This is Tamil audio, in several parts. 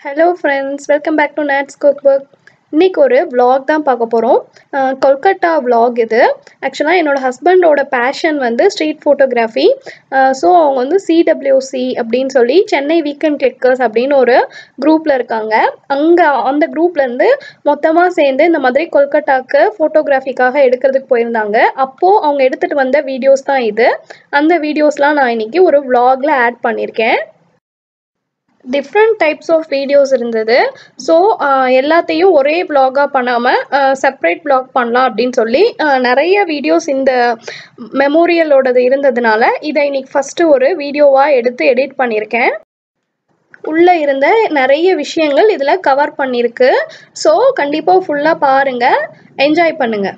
hello friends welcome back to Nate's cook book இன்றைக்கி ஒரு vlog தான் பார்க்க போகிறோம் கொல்கட்டா vlog இது ஆக்சுவலாக என்னோடய ஹஸ்பண்டோட பேஷன் வந்து ஸ்ட்ரீட் ஃபோட்டோகிராஃபி ஸோ அவங்க வந்து சிடபிள்யூசி அப்படின்னு சொல்லி சென்னை வீக்கெண்ட் கிளிக்கர்ஸ் அப்படின்னு ஒரு குரூப்பில் இருக்காங்க அங்கே அந்த குரூப்லேருந்து மொத்தமாக சேர்ந்து இந்த மாதிரி கொல்கட்டாக்கு ஃபோட்டோகிராஃபிக்காக எடுக்கிறதுக்கு போயிருந்தாங்க அப்போது அவங்க எடுத்துகிட்டு வந்த வீடியோஸ் தான் இது அந்த வீடியோஸ்லாம் நான் இன்றைக்கி ஒரு vlogல ஆட் பண்ணியிருக்கேன் டிஃப்ரெண்ட் டைப்ஸ் ஆஃப் வீடியோஸ் இருந்தது ஸோ எல்லாத்தையும் ஒரே vlog-ஆ பண்ணாமல் செப்ரேட் vlog பண்ணலாம் அப்படின்னு சொல்லி ஆஹ் நிறைய வீடியோஸ் இந்த மெமோரியலோடது இருந்ததுனால இதை இன்னைக்கு ஃபஸ்ட்டு ஒரு வீடியோவாக எடுத்து எடிட் பண்ணியிருக்கேன் உள்ளே இருந்த நிறைய விஷயங்கள் இதில் கவர் பண்ணியிருக்கு ஸோ கண்டிப்பாக ஃபுல்லாக பாருங்கள் என்ஜாய் பண்ணுங்கள்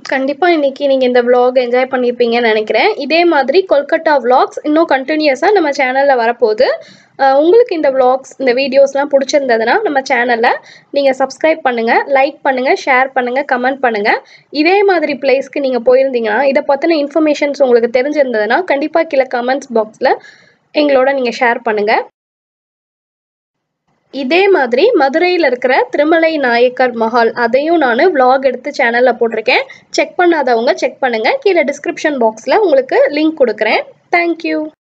கண்டிப்பாக இன்னைக்கு நீங்கள் இந்த vlog என்ஜாய் பண்ணியிருப்பீங்கன்னு நினைக்கிறேன் இதே மாதிரி கொல்கட்டா vlogs இன்னும் கண்டினியூஸாக நம்ம சேனலில் வரப்போகுது அஹ் உங்களுக்கு இந்த vlogs இந்த வீடியோஸ்லாம் பிடிச்சிருந்ததுன்னா நம்ம சேனலை நீங்கள் சப்ஸ்கிரைப் பண்ணுங்கள் லைக் பண்ணுங்கள் ஷேர் பண்ணுங்கள் கமெண்ட் பண்ணுங்கள் இதே மாதிரி பிளேஸ்க்கு நீங்கள் போயிருந்தீங்கன்னா இதை பற்றின இன்ஃபர்மேஷன்ஸ் உங்களுக்கு தெரிஞ்சிருந்ததுன்னா கண்டிப்பாக கீழே கமெண்ட்ஸ் பாக்ஸில் எங்களோட நீங்கள் ஷேர் பண்ணுங்கள் இதே மாதிரி மதுரையில் இருக்கிற திருமலை நாயக்கர் மஹால் அதையும் நான் vlog எடுத்து சேனலில் போட்டிருக்கேன் செக் பண்ணாதவங்க செக் பண்ணுங்கள் கீழே டிஸ்கிரிப்ஷன் பாக்ஸில் உங்களுக்கு லிங்க் கொடுக்குறேன் தேங்க்யூ